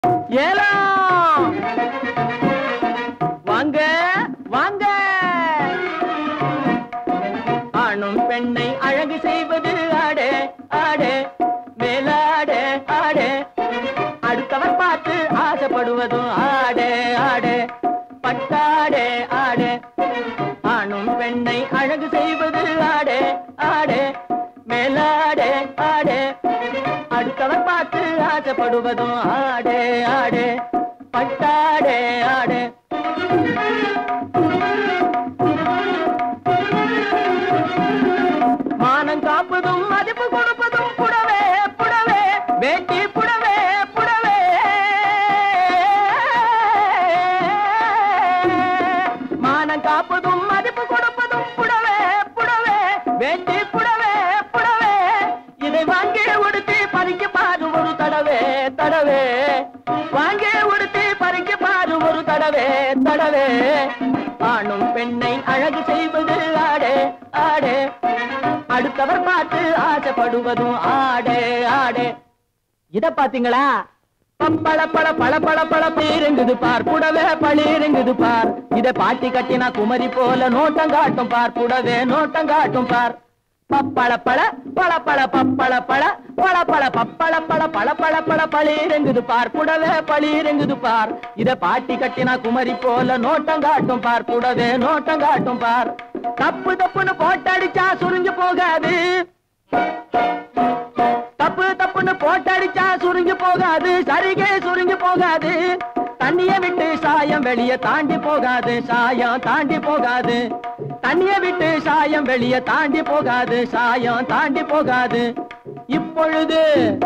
ஏலம் வாங்க வாங்க ஆணும் பெண்ணை அழகு செய்வது ஆடே ஆடே மேலாடே ஆடே அடுத்தவர் பார்த்து ஆசைப்படுவதும் ஆடே ஆடே பட்டாடே ஆடே ஆணும் பெண்ணை அழகு செய்வது ஆடே ஆடே மேலாடே ஆடே அடுத்தவர் பார்த்து ஆசைப்படுவதும் ஆடே ஆடே பட்டாடே ஆடே மானம் காப்பதும் மதிப்பு கொடுப்பதும் புடவே புடவே வேட்டி புடவே புடவே மானம் காப்பதும் மதிப்பு கொடுப்பதும் புடவே புடவே வேட்டி புடவே புடவே இதை வாங்கி உடுத்தி பறிக்க பாரு ஒரு தடவே தடவே வாங்கி உடுத்தி பறிக்க பாரு ஒரு தடவே தடவே ஆணும் பெண்ணை அழகு செய்வது ஆடே ஆடே அடுத்தவர் பார்த்து ஆசைப்படுவதும் ஆடே ஆடே இத பாத்தீங்களா பப்பள பள பள பள பள பீருங்குது பார் புடவே பளீருங்குது பார் இத பாட்டி கட்டினா குமரி போல நோட்டம் காட்டும் பார் புடவே நோட்டம் காட்டும் பார் பப்பள பள பள பள பப்பள பள பள பள பப்பள பள பள பள பள பளீருங்குது பார் புடவே பளீருங்குது பார் இத பாட்டி கட்டினா குமரி போல நோட்டம் காட்டும் பார் புடவே நோட்டம் காட்டும் பார் தப்பு தப்புன்னு போட்டடிச்சா சுருங்கி போகாது தப்பு தப்புன்னு போட்டடிச்சா சுருங்கி போகாது சரிகே சுருங்கி போகாது தண்ணிய விட்டு சாயம் வெளிய தாண்டி போகாது சாயம் தாண்டி போகாது தண்ணிய விட்டு சாயம் வெளிய தாண்டி போகாது சாயம் தாண்டி போகாது இப்பொழுது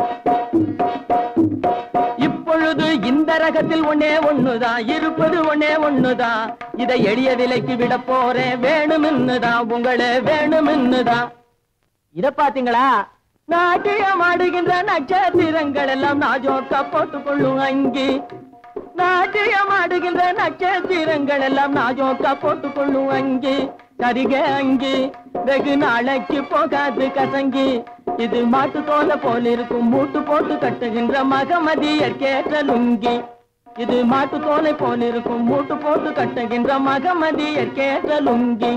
இப்பொழுது இந்த ரகத்தில் ஒன்னே ஒண்ணுதான் இருப்பது ஒன்னே ஒண்ணுதான் இதை எளிய விலைக்கு விட போறேன் வேணுமின்னுதான் உங்களே வேணுமின்னுதான் இத பாத்தீங்களா நாட்டியம் ஆடுகின்ற நட்சத்திரங்கள் எல்லாம் நாஜோக்கா போட்டுக் கொள்ளும் அங்கி நாட்டியம் ஆடுகின்ற நட்சத்திரங்கள் எல்லாம் நாஜோக்கா போட்டுக் கொள்ளும் அங்கி சரிக அங்கி வெகு நாளைக்கு போகாது கசங்கி இது மாட்டு தோலை போல இருக்கும் மூட்டு போட்டு கட்டுகின்ற மகமதியற்கேற்ற லுங்கி இது மாட்டு தோலை போல இருக்கும் மூட்டு போட்டு கட்டுகின்ற மகமதியற்கேற்ற லுங்கி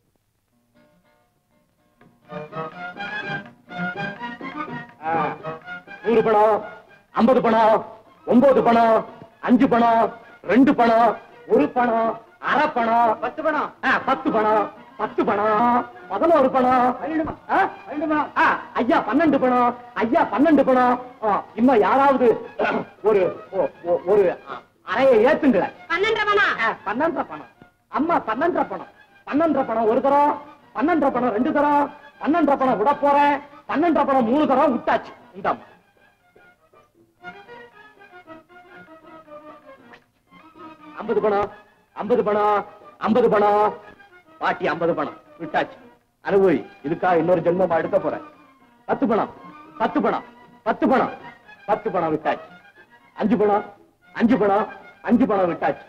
நூறு பணம் ஐம்பது பணம் ஒன்பது பணம் அஞ்சு பணம் ரெண்டு பணம் ஒரு பணம் அரை பணம் பத்து பணம் பத்து பணம் பத்து பணம் பதினோரு பணம் ஆ, ஆ, ஐயா பன்னெண்டு பணம் ஐயா பன்னெண்டு பணம் ஆ, இன்னும் யாராவது ஒரு ஒ- ஒ- ஒரு அறையை ஏத்துங்களேன் பன்னெண்டரை பணம் ஆ, பன்னெண்டரை பணம் அம்மா பன்னெண்டரை பணம் பன்னெண்டரை பணம் ஒரு தரம் பன்னெண்டரை பணம் ரெண்டு தரம் பன்னெண்டரை பணம் விட போறேன் பன்னெண்டரை பணம் மூணு தரம் விட்டாச்சு இந்தாம்மா ஐம்பது பணம் ஐம்பது பணம் ஐம்பது பணம் பாட்டி ஐம்பது பணம் விட்டாச்சு அனுபவி இதுக்கா இன்னொரு ஜென்மமா எடுக்க போறேன் பத்து பணம் பத்து பணம் பத்து பணம் பத்து பணம் விட்டாச்சு அஞ்சு பணம் அஞ்சு பணம் அஞ்சு பணம் விட்டாச்சு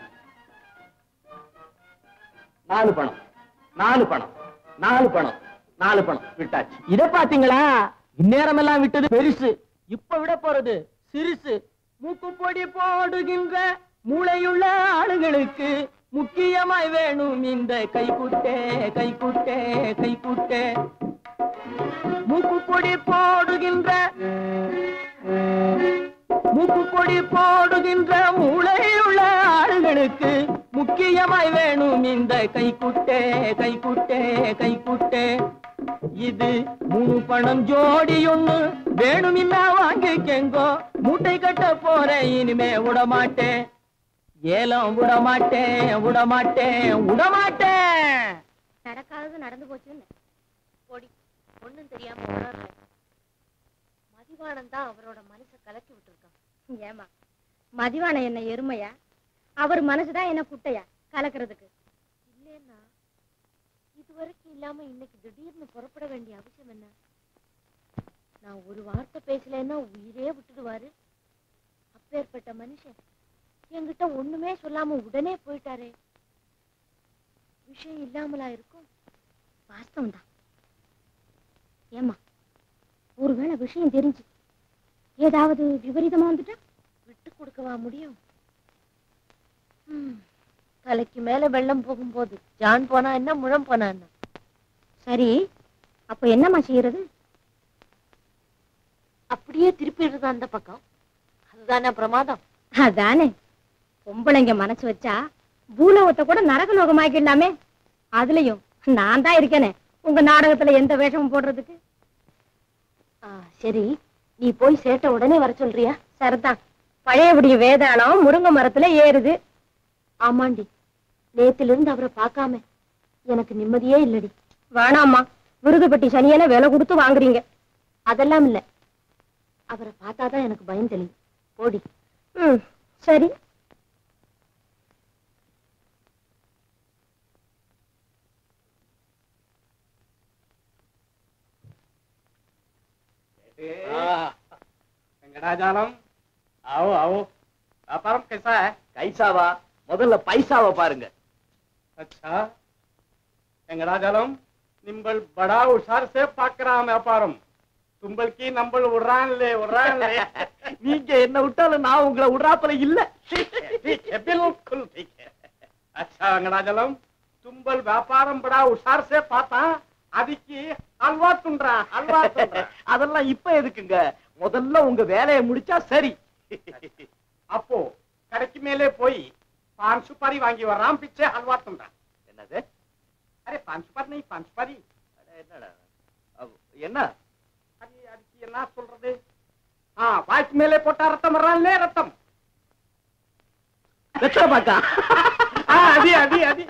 நாலு பணம் நாலு பணம் நாலு பணம் நாலு பணம் விட்டாச்சு இத பாத்தீங்களா இந்நேரம் எல்லாம் விட்டது பெருசு இப்ப விட போறது சிறுசு மூக்கு பொடி போடுகின்ற மூளையுள்ள ஆளுங்களுக்கு முக்கியமாய் வேணும் இந்த கைக்குட்டே கைக்குட்டே கைக்குட்டே மூக்கு பொடி போடுகின்ற மூக்கு பொடி போடுகின்ற மூளையுள்ள ஆளுங்களுக்கு முக்கியமாய் வேணும் இந்த கைக்குட்டே கைக்குட்டே கைக்குட்டே இது மூணு பணம் ஜோடி ஒண்ணு வேணுமின்னா வாங்கிக்கெங்கோ மூட்டை கட்ட போறேன் இனிமே விடமாட்டேன் ஏலம் விடமாட்டேன் விடமாட்டேன் விடமாட்டேன் நடக்காதது நடந்து போச்சுன்னு பொடி ஒண்ணும் தெரியாம உணரல மதிவாணன் தான் அவரோட மனசை கலக்கி விட்டுருக்கான் ஏமா மதிவாணன் என்ன எருமையா அவர் மனசுதான் என்ன குட்டையா கலக்கிறதுக்கு இல்லைன்னா இதுவரைக்கும் இல்லாம இன்னைக்கு திடீர்னு புறப்பட வேண்டிய அவசியம் என்ன நான் ஒரு வார்த்தை பேசலைன்னா உயிரே விட்டுடுவாரு அப்பேற்பட்ட மனுஷன் என்கிட்ட ஒண்ணுமே சொல்லாம உடனே போயிட்டாரே விஷயம் இல்லாமலா இருக்கும் வாஸ்தவம் தான் ஏமா ஒருவேளை விஷயம் தெரிஞ்சு ஏதாவது விபரீதமா வந்துட்டா விட்டு கொடுக்கவா முடியும் ம், தலைக்கு மேல வெள்ளம் போகும்போது ஜான் போனா என்ன முழம் போனா என்ன சரி அப்ப என்னம்மா செய்யறது அப்படியே திருப்பிடுறது அந்த பக்கம் அதுதானே பிரமாதம் அதானே பொம்பளைங்க மனசு வச்சா பூலோகத்தை கூட நரகலோகம் ஆக்கிடலாமே அதுலயும் நான் தான் இருக்கேனே உங்க நாடகத்துல எந்த வேஷமும் போடுறதுக்கு சரி நீ போய் சேட்ட உடனே வர சொல்றியா சரிதான் பழையபடி வேதாளம் முருங்கை மரத்துல ஏறுது ஆமாண்டி நேத்துல இருந்து அவரை பார்க்காம எனக்கு நிம்மதியே இல்லடி வேணாம்மா விருதுப்பட்டி சனியனை விலை கொடுத்து வாங்குறீங்க அதெல்லாம் இல்ல அவரை பார்த்தாதான் எனக்கு பயம் தெரியும் போடி ம் சரி வெங்கடாஜாலம் आओ आओ व्यापारम कैसा है கைசாவா முதல்ல பைசாவை பாருங்க अच्छा வெங்கடாஜலம் நிம்பல் படா உஷார் சே பாக்குறான் வியாபாரம் தும்பல்கி நம்பல் விடுறான்லே விடுறான்லே நீங்க என்ன விட்டாலும் நான் உங்களை விடுறாப்புல இல்ல ठीक है बिल्कुल ठीक है अच्छा வெங்கடாஜலம் தும்பல் வியாபாரம் படா உஷார் சே பார்த்தா அதுக்கு அல்வா துண்றான் அல்வா துண்றான் அதெல்லாம் இப்ப எதுக்குங்க முதல்ல உங்க வேலையை முடிச்சா சரி அப்போ கடைக்கு மேலே போய் பான் சுப்பாரி வாங்கி வர்றான் பிச்சை அல்வா துண்றான் என்னது அரே பான் சுப்பாரி नहीं பான் சுப்பாரி அட, என்னடா அவ்- என்ன அது அதுக்கு என்ன சொல்றது ஆ வாய்க்கு மேலே போட்டா ரத்தம் வர்றான்லே ரத்தம் வெத்தலை பாக்கா ஆ, அதி அதி அதி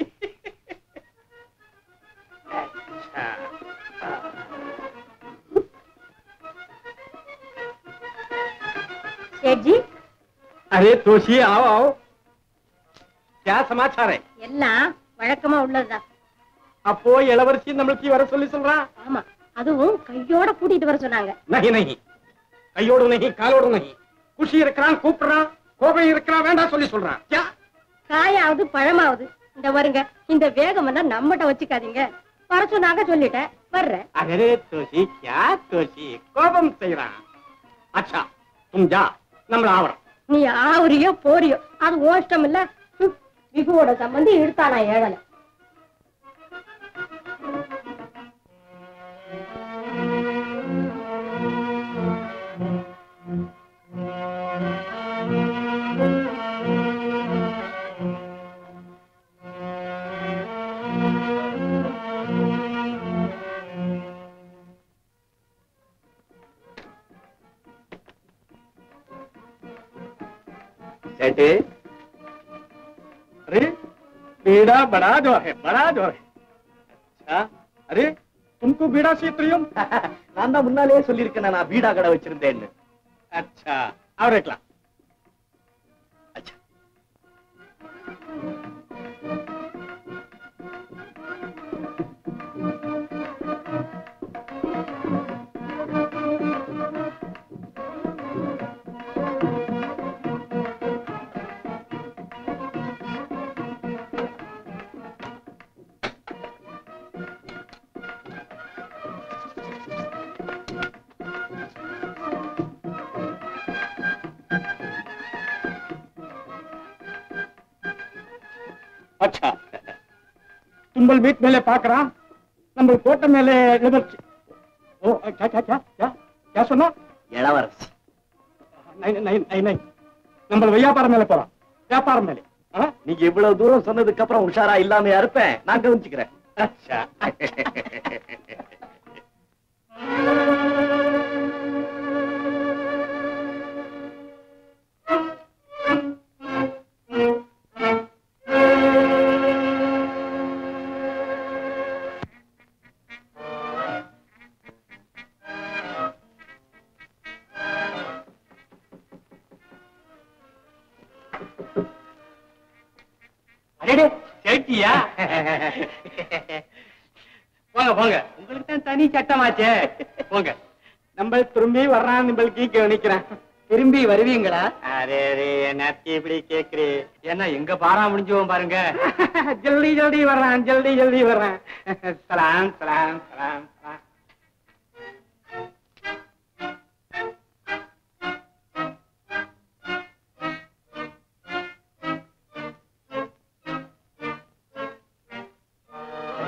சேட் ஜி अरे तोशी आओ आओ क्या समाचार है எல்லாம் வழக்கமா உள்ளதுதான் அப்போ இளவரசி நம்மளுக்கு வர சொல்லி சொல்றான் ஆமா அதுவும் கையோட கூட்டிட்டு வர சொன்னாங்க नहीं नहीं கையோடு नहीं காலோடு नहीं குஷி இருக்கிறான் கூப்பிடுறான் கோபம் இருக்கிறான் வேண்டாம் சொல்லி சொல்றான் क्या காயாவது பழமாவது இந்த வருங்க இந்த வேகம் எல்லாம் நம்மகிட்ட வச்சுக்காதீங்க வர சொன்னாங்க சொல்லிட்டேன் வர்றேன் अरे तोशी क्या तोशी கோபம் செய்யறான் अच्छा तुम जा நம்மள ஆவரம் நீ ஆவுரியோ போறியோ அது ஓஷ்டம் இல்ல ஹம், விகுவோட சம்பந்தி இழுத்தானா ஏழலை சேட்டு अरे बीड़ा बड़ा जोर है बड़ा जोर है अच्छा अरे तुमको बीड़ा से प्रियम நான் தான் முன்னாலேயே சொல்லியிருக்கேன் நான் பீடா கடை வச்சிருந்தேன்னு अच्छा और एक ला அச்சா. अच्छा तुंबल बीच मेले पाकरा நம்ம கோட்டை மேலே லிபர்ச்சி ஓ क्या क्या क्या क्या क्या சொன்னா இளவரசி நை நை நை நை நம்ம வியாபாரம் மேல போறோம் வியாபாரம் மேலே ஆ? நீங்க இவ்வளவு தூரம் சொன்னதுக்கு அப்புறம் உஷாரா இல்லாமையா இருப்பேன் நான் கவனிச்சுக்கிறேன் अच्छा அடடே சேர்த்தியா போங்க போங்க உங்களுக்கு தான் தனி சட்டமாச்சே போங்க நம்ம திரும்பி வர்றான் நம்மளுக்கு கவனிக்கிறேன் திரும்பி வருவீங்களா அரே அரே என்னத்தி இப்படி கேக்குறே ஏன்னா எங்க பாரா முடிஞ்சுவோம் பாருங்க ஜல்தி ஜல்தி வர்றான் ஜல்தி ஜல்தி வர்றான் சலாம் சலாம் சலாம் சலாம்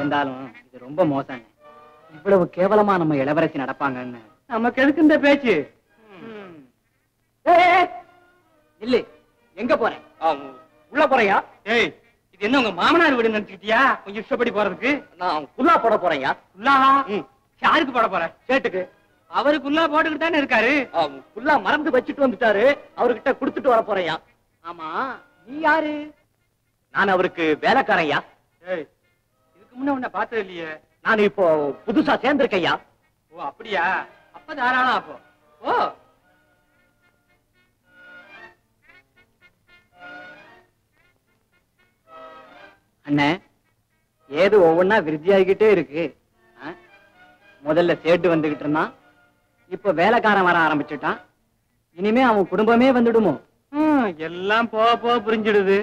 இருந்தாலும் இது ரொம்ப மோசம் இவ்வளவு கேவலமா நம்ம இளவரசி நடப்பாங்கன்னு நமக்கு எதுக்கு இந்த பேச்சு இல்ல எங்க போறேன் உள்ள போறையா ஏய் இது என்ன உங்க மாமனார் வீடு நினைச்சுக்கிட்டியா கொஞ்சம் இஷ்டப்படி போறதுக்கு நான் குல்லா போட போறேன்யா குல்லா யாருக்கு போட போற சேட்டுக்கு அவரு குல்லா போட்டுக்கிட்டு தானே இருக்காரு குல்லா மறந்து வச்சுட்டு வந்துட்டாரு அவர்கிட்ட கொடுத்துட்டு வர போறேன்யா ஆமா நீ யாரு நான் அவருக்கு வேலைக்காரையா ஏய் இதுக்கு முன்ன உன்னை பார்த்தது இல்லையே நான் இப்போ புதுசா சேர்ந்திருக்கையா ஓ அப்படியா அப்ப தாராளம் அப்போ ஓ அண்ணே ஏது ஒவ்வொன்னா விருத்தியாகிக்கிட்டே இருக்கு ஆ? முதல்ல சேட்டு வந்துகிட்டு இருந்தான் இப்ப வேலைக்காரன் வர ஆரம்பிச்சுட்டான் இனிமே அவன் குடும்பமே வந்துடுமோ எல்லாம் போக போக புரிஞ்சிடுது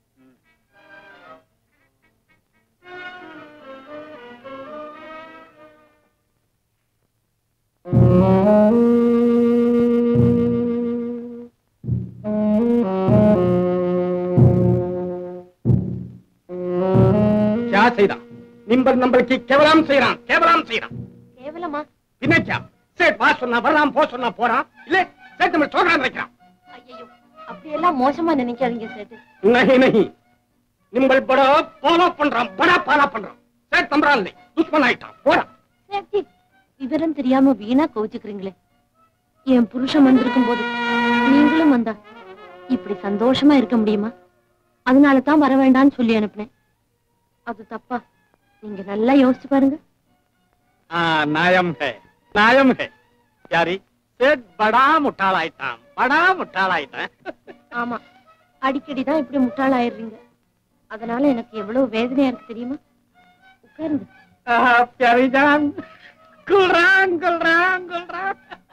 क्या செய்தான் நிம்பல் நம்மளுக்கு கேவலம் செய்யறான் கேவலம் செய்யறான் கேவலமா பின்னச்சா சேட் வா சொன்னா வரலாம் போ சொன்னா போறான் இல்ல சேட் நம்ம சொல்றான் நினைக்கிறான் ஐயோ அப்படியெல்லாம் மோசமா நினைக்காதீங்க சேட்டு नहीं नहीं நிம்பல் படா ஃபாலோ பண்றான் படா ஃபாலோ பண்றான் சேட் தம்பரான் இல்லை துஷ்மன் ஆயிட்டான் போறான் சேட்டி விவரம் தெரியாம வீணா கோவிச்சுக்கிறீங்களே என் புருஷன் வந்திருக்கும் போது நீங்களும் வந்தா இப்படி சந்தோஷமா இருக்க முடியுமா அதனால தான் வர வேண்டாம்னு சொல்லி அனுப்புனேன் அது தப்பா நீங்க நல்லா யோசிச்சு பாருங்க हाँ नायम है नायम है यारी सेठ बड़ा मुठाल आइटान बड़ा मुठाल आइटान ஆமா அடிக்கடி தான் இப்படி முட்டாளாயிடுறீங்க அதனால எனக்கு எவ்வளவு வேதனையா இருக்கு தெரியுமா உட்காருங்க प्यारी जान गुलरान गुलरान गुलरान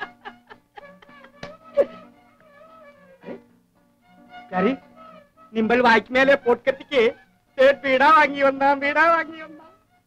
प्यारी निम्बल वाइक मेले पोट कतिके सेठ बीड़ा वांगी वंदा बीड़ा वांगी वंदा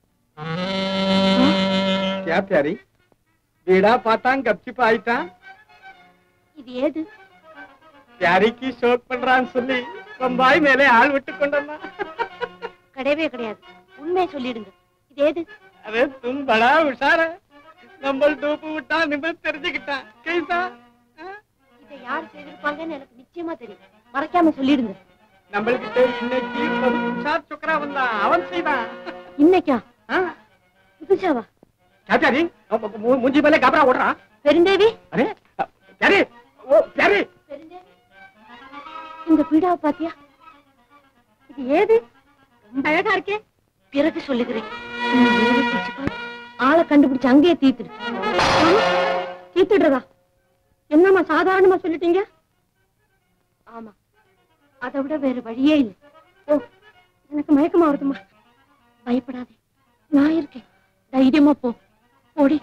क्या प्यारी बीड़ा पाता गपचिप आईता இது ஏது प्यारी ஷோக் பண்றான்னு சொல்லி பம்பாய் மேலே ஆள் விட்டு கொண்டா கிடையவே கிடையாது உண்மையை சொல்லிடுங்க இது ஏது அரே தும் படா உஷார நம்ம டூப்பு விட்டா நிமிடம் தெரிஞ்சுக்கிட்டான் கைசா இதை யார் செய்திருப்பாங்கன்னு எனக்கு நிச்சயமா தெரியும் மறைக்காம சொல்லிடுங்க நம்மள்கிட்ட இன்னைக்கு ஒரு உஷார் சுக்கரா வந்தான் அவன் செய்தான் இன்னைக்கா புதுசாவா சாச்சாரி முஞ்சி மேலே கபரா ஓடுறான் பெருந்தேவி அரே யாரு ஓ யாரு பெருந்தேவி இந்த பீடாவை பாத்தியா இது ஏது ரொம்ப அழகா இருக்கே பிறகு சொல்லுகிறேன் நீ ஏறி பிடிச்சு பாரு. ஆளை கண்டுபிடிச்சு அங்கேயே தீத்துடு ஆ? தீத்துடுறதா என்னம்மா சாதாரணமா சொல்லிட்டீங்க ஆமா அதை விட வேற வழியே இல்லை ஓ எனக்கு மயக்கமா வருதுமா பயப்படாதே நான் இருக்கேன் தைரியமா போ ஓடி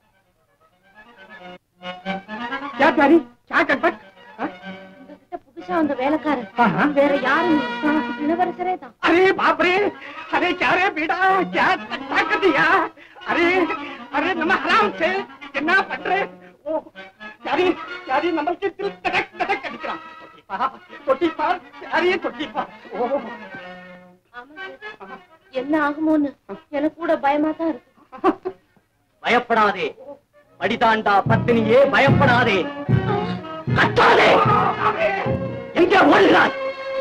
क्या प्यारी क्या चटपट உங்ககிட்ட புதுசா வந்த வேலைக்காரன் ஆஹா. வேற யாரும் இல்லை. இளவரசரே தான் अरे बाप रे अरे क्या रे बेटा क्या क्या कर दिया अरे अरे नम हराम से என்ன பண்ற ஓ யாரி யாரி நம்மளுக்கு தில் தடக் தடக் அடிக்கிறான் தொட்டிப்பா தொட்டிப்பா யாரையே தொட்டிப்பா ஓ என்ன ஆகுமோன்னு எனக்கு கூட பயமா தான் இருக்கு பயப்படாதே படிதாண்டா பத்தினியே பயப்படாதே கத்தாதே எங்கே ஓடுகிறாய்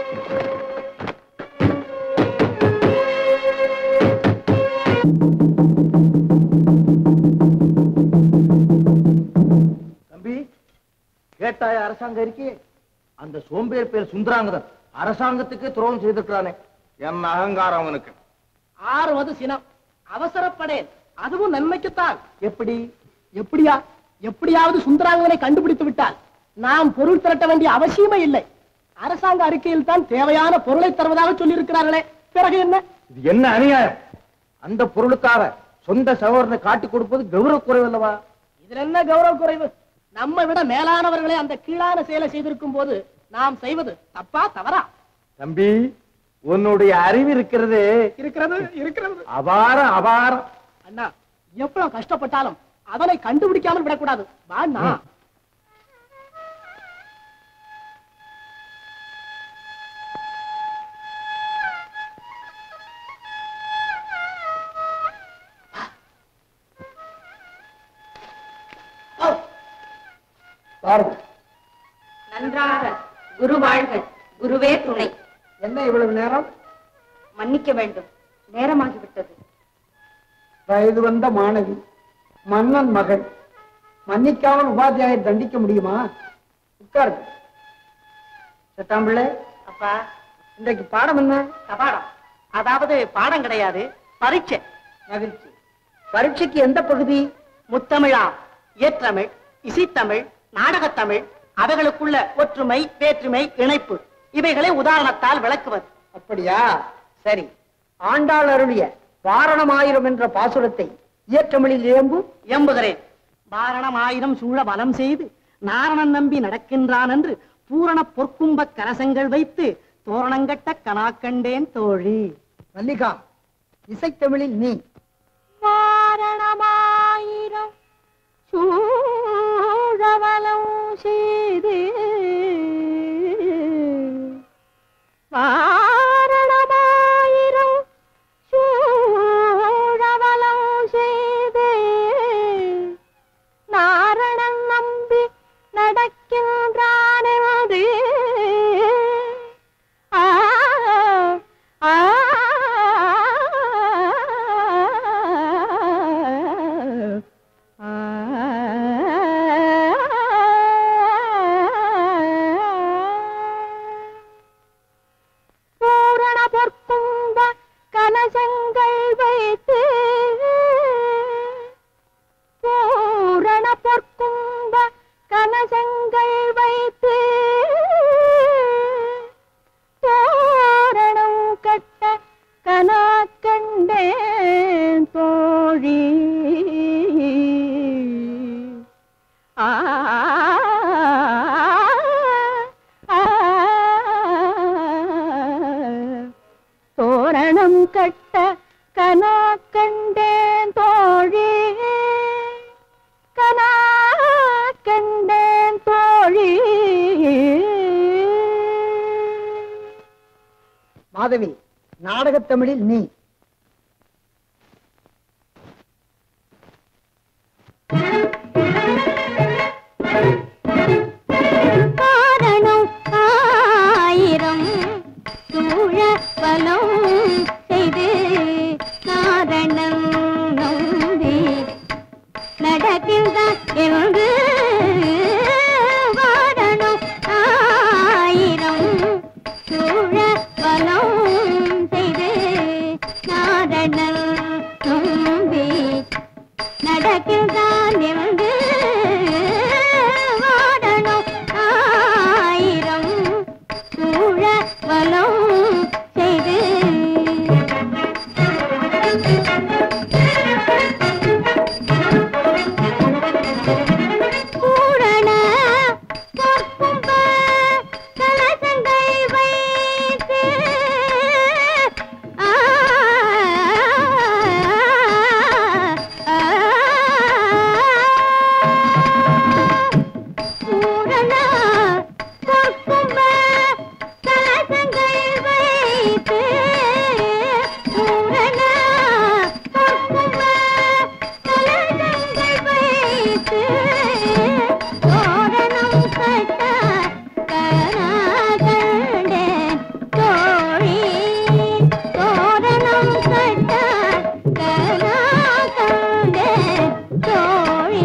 தம்பி கேட்டாய அரசாங்க இருக்கே அந்த சோம்பேறி பேர் சுந்தராங்கதன் அரசாங்கத்துக்கே துரோகம் செய்திருக்கிறானே என் அகங்காரம் அவனுக்கு ஆறுவது சினம் அவசரப்படேன் அதுவும் நன்மைக்குத்தான் எப்படி எப்படியா எப்படியாவது சுந்தராங்கனை கண்டுபிடித்து விட்டால் நாம் பொருள் திரட்ட வேண்டிய அவசியமே இல்லை அரசாங்க அறிக்கையில் தான் தேவையான பொருளை தருவதாக சொல்லியிருக்கிறார்களே பிறகு என்ன இது என்ன அநியாயம் அந்த பொருளுக்காக சொந்த சகோதரனை காட்டி கொடுப்பது கௌரவ குறைவு அல்லவா இதுல என்ன கௌரவ குறைவு நம்ம விட மேலானவர்களை அந்த கீழான செயலை செய்திருக்கும் போது நாம் செய்வது தப்பா தவறா தம்பி உன்னுடைய அறிவு இருக்கிறது இருக்கிறது இருக்கிறது அபாரம் அபாரம் அண்ணா எவ்வளவு கஷ்டப்பட்டாலும் அவனை கண்டுபிடிக்காமல் விடக்கூடாது வா அண்ணா பாருங்க நன்றாக குரு வாழ்க குருவே துணை என்ன இவ்வளவு நேரம் மன்னிக்க வேண்டும் நேரமாகிவிட்டது வயது வந்த மாணவி மன்னன் மகள் மன்னிக்காமல் உபாத்தியாயர் தண்டிக்க முடியுமா உட்காருங்க சட்டாம்பிள்ளை அப்பா இன்றைக்கு பாடம் என்ன கபாடம் அதாவது பாடம் கிடையாது பரீட்சை மகிழ்ச்சி பரீட்சைக்கு எந்த பகுதி முத்தமிழா இயற்றமிழ் இசைத்தமிழ் நாடகத்தமிழ் அவைகளுக்குள்ள ஒற்றுமை வேற்றுமை இணைப்பு இவைகளை உதாரணத்தால் விளக்குவது அப்படியா சரி ஆண்டாள் அருளிய வாரணமாயிரம் என்ற பாசுரத்தை இயற்றமிழில் ஏம்பு எம்புகிறேன் வாரணம் ஆயிரம் சூழ பலம் செய்து நாரணன் நம்பி நடக்கின்றான் என்று பூரண பொற்கும்ப கலசங்கள் வைத்து தோரணங்கட்ட கனாக்கண்டேன் தோழி மல்லிகா இசைத்தமிழில் நீ வாரணமாயிரம் சூழவலம் செய்து வாரணமாயிரம் சூழவலம் செய்து நாரணன் நம்பி நடக்கின்றானது ஆ ஆ பூரண பொற்கும்ப கலசங்கள் வைத்து பூரண பொற்கும்ப கலசங்கள் வைத்து தோரணம் கட்ட கனா கண்டேன் தோழி ஆ ஆ, தோரணம் கட்ட கனா கண்டேன் தோழி கனா கண்டேன் தோழி மாதவி நாடகத்தமிழில் நீ காரணம் ஆயிரம் சூழ பலம் செய்து காரணம் நம்பி நடக்கின்றான் என்று வாரணம் ஆயிரம் சூழ பலம் செய்து காரணம் நம்பி நடக்கின்றான் என்று வாடணும் ஆயிரம் சூழ வலம் செய்து பூரண பொற்கும்ப கலசங்கள் வைத்து ஆ, ஆ, பூரண பொற்கும்ப கலசங்கள் வைத்து பூரண பொற்கும்ப கலசங்கள் வைத்து தோரணம் கட்ட கராகண்டேன் தோழி தோரணம் கட்ட கராகண்டேன் தோழி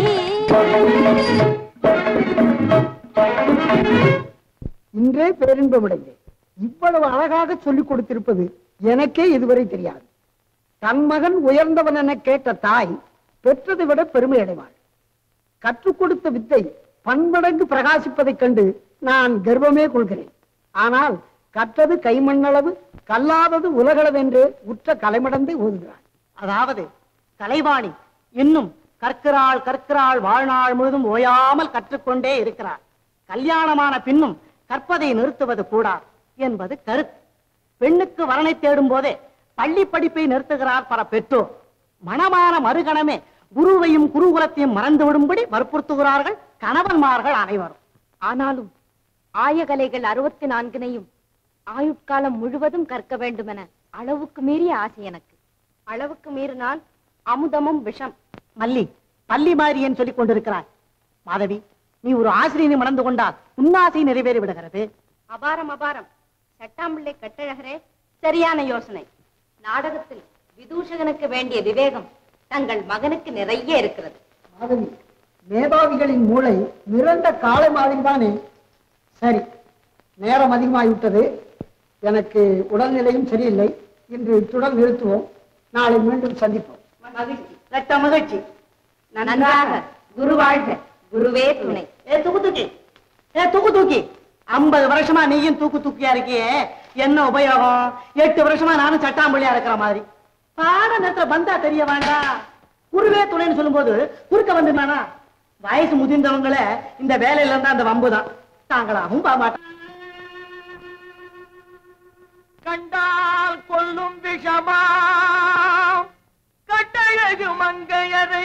இன்றே பேரின்பமடைந்தேன் இவ்வளவு அழகாக சொல்லிக் கொடுத்திருப்பது எனக்கே இதுவரை தெரியாது தன் மகன் உயர்ந்தவன் என கேட்ட தாய் பெற்றதை விட பெருமை அடைவாள் கற்றுக் கொடுத்த வித்தை பன்மடங்கு பிரகாசிப்பதைக் கண்டு நான் கர்வமே கொள்கிறேன் ஆனால் கற்றது கைமண்ணளவு கல்லாதது உலகளவு என்று உற்ற கலைமடந்தை ஓதுகிறாள் அதாவது கலைவாணி இன்னும் கற்கிறாள் கற்கிறாள் வாழ்நாள் முழுதும் ஓயாமல் கற்றுக்கொண்டே இருக்கிறார் கல்யாணமான பின்னும் கற்பதை நிறுத்துவது கூடாது என்பது கருத்து பெண்ணுக்கு வரனை தேடும் போதே பள்ளி படிப்பை நிறுத்துகிறார் பல பெற்றோர் மணமான மறுகணமே குருவையும் குருகுலத்தையும் மறந்து விடும்படி வற்புறுத்துகிறார்கள் கணவன்மார்கள் அனைவரும் ஆனாலும் ஆயகலைகள் அறுபத்தி நான்கினையும் ஆயுட்காலம் முழுவதும் கற்க வேண்டுமென அளவுக்கு மீறிய ஆசை எனக்கு அளவுக்கு மீறினால் அமுதமும் விஷம் மல்லி பள்ளி மாரியன் சொல்லிக் கொண்டிருக்கிறார் மாதவி நீ ஒரு ஆசிரியனை மணந்து கொண்டால் உன்னாசை நிறைவேறி விடுகிறது அபாரம் அபாரம் சட்டாம்பிள்ளை கட்டழகரே சரியான யோசனை நாடகத்தில் விதூஷகனுக்கு வேண்டிய விவேகம் தங்கள் மகனுக்கு நிறைய இருக்கிறது மாதவி மேதாவிகளின் மூளை நிறந்த காளை மாதிரி தானே சரி நேரம் அதிகமாகிவிட்டது எனக்கு உடல்நிலையும் சரியில்லை இன்று இத்துடன் நிறுத்துவோம் நாளை மீண்டும் சந்திப்போம் மகிழ்ச்சி ரத்த மகிழ்ச்சி நன்றாக குரு வாழ்க குருவே துணை ஏ தூக்கு தூக்கி ஏ தூக்கு தூக்கி ஐம்பது வருஷமா நீயும் தூக்கு தூக்கியா இருக்கியே என்ன உபயோகம் எட்டு வருஷமா நானும் சட்டாம்பள்ளியா இருக்கிற மாதிரி பாட நேரத்துல வந்தா தெரிய வேண்டாம் குருவே துணைன்னு சொல்லும்போது குறுக்க வந்துனானா வயசு முதிர்ந்தவங்கள இந்த வேலையில இருந்தா அந்த வம்புதான் தாங்களாகவும் பாமாட்டேன் கண்டால் கொல்லும் விஷமா கட்டழகு மங்கையரை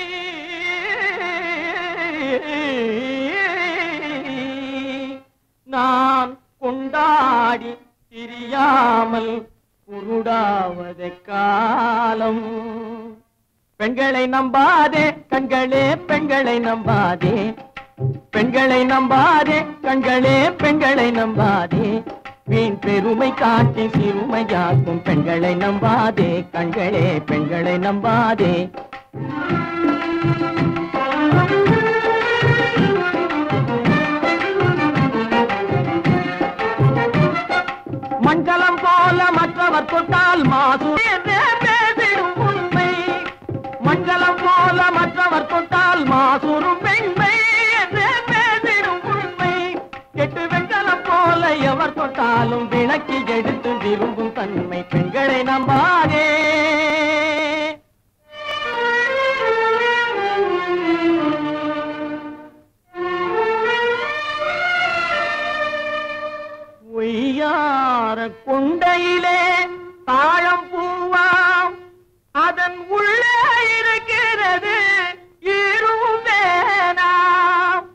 நான் கொண்டாடி திரியாமல் குருடாவத காலம் பெண்களை நம்பாதே கண்களே பெண்களை நம்பாதே பெண்களை நம்பாதே கண்களே பெண்களை நம்பாதே வீண் பெருமை காட்டி சிறுமையாக்கும் பெண்களை நம்பாதே கண்களே பெண்களை நம்பாதே மண்கலம் போல மற்றவர் தொட்டால் மாசு என்றே பேசிடும் உண்மை மண்கலம் போல மற்றவர் தொட்டால் மாசூரும் பெண்மை என்றே பேசிடும் உண்மை கெட்டு வெண்கலம் போல எவர் தொட்டாலும் விளக்கி எடுத்து விரும்பும் தன்மை பெண்களை நம்பாதே ஒய்யார கொண்டையிலே தாழம் பூவாம் அதன் உள்ளே இருக்கிறது இருவும் வேணாம்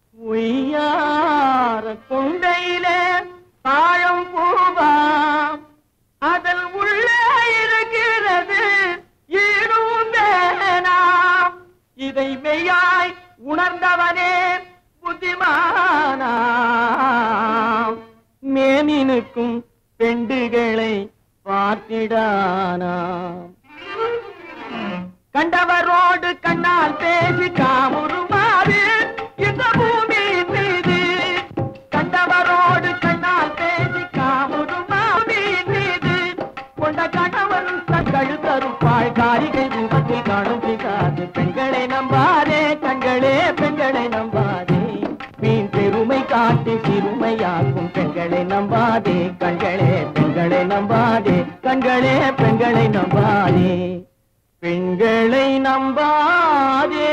ஒய்யார கொண்டையிலே தாழம் பூவாம் அதன் உள்ளே இருக்கிறது இருவும் வேணாம் இதை மெய்யாய் உணர்ந்தவனே புத்திமானாம் மேனினுக்கும் பெண்டுகளை பார்த்திடானாம் கண்டவரோடு கண்ணால் பேசி காமுறுமாறு இந்த பூமியின் மீது கண்டவரோடு கண்ணால் பேசி காமுறுமாவின் மீது கொண்ட கணவன் தங்கள் தருப்பாள் காரிகை ரூபத்தில் காணும் பிசாது பெண்களை நம்பாதே கண்களே பெண்களை நம்பாதே மீன் பெருமை காட்டி சிறுமையாக்கும் பெண்களை நம்பாதே கண்களே பெண்களை நம்பாதே கண்களே பெண்களை நம்பாதே பெண்களை நம்பாதே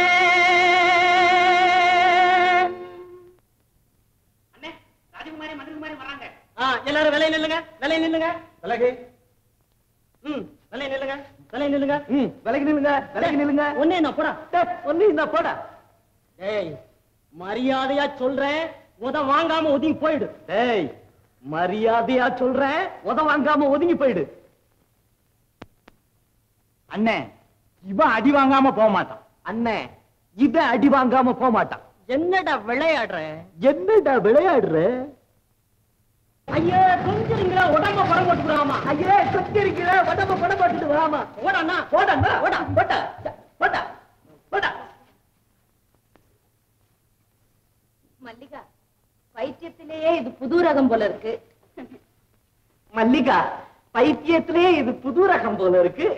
ஆ, எல்லாரும் விலை நில்லுங்க விலை நில்லுங்க விலகு ம் விலை நில்லுங்க விலை நில்லுங்க ம் விலகி நில்லுங்க விலகி நில்லுங்க ஒண்ணு என்ன போடா டேய், ஒண்ணு இந்த போடா ஏய் மரியாதையா சொல்றேன் உத வாங்காம ஒதுங்கி போயிடு டேய் மரியாதையா சொல்றேன் உத வாங்காம ஒதுங்கி போயிடு அண்ணே இவன் அடி வாங்காம போக மாட்டான் அண்ணே இவன் அடி வாங்காம போக மாட்டான் என்னடா விளையாடுற என்னடா விளையாடுற ஐயா கொஞ்சிருங்களா உடம்ப படம் போட்டுக்கிறாமா ஐயே சுத்தி இருக்கிற உடம்ப படம் போட்டுட்டு வராமா ஓடண்ணா போடா போடா போட்டா போட்டா போடா மல்லிகா பைத்தியத்திலேயே இது புது ரகம் போல இருக்கு மல்லிகா பைத்தியத்திலே இது புது ரகம் போல இருக்கு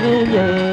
கிளியே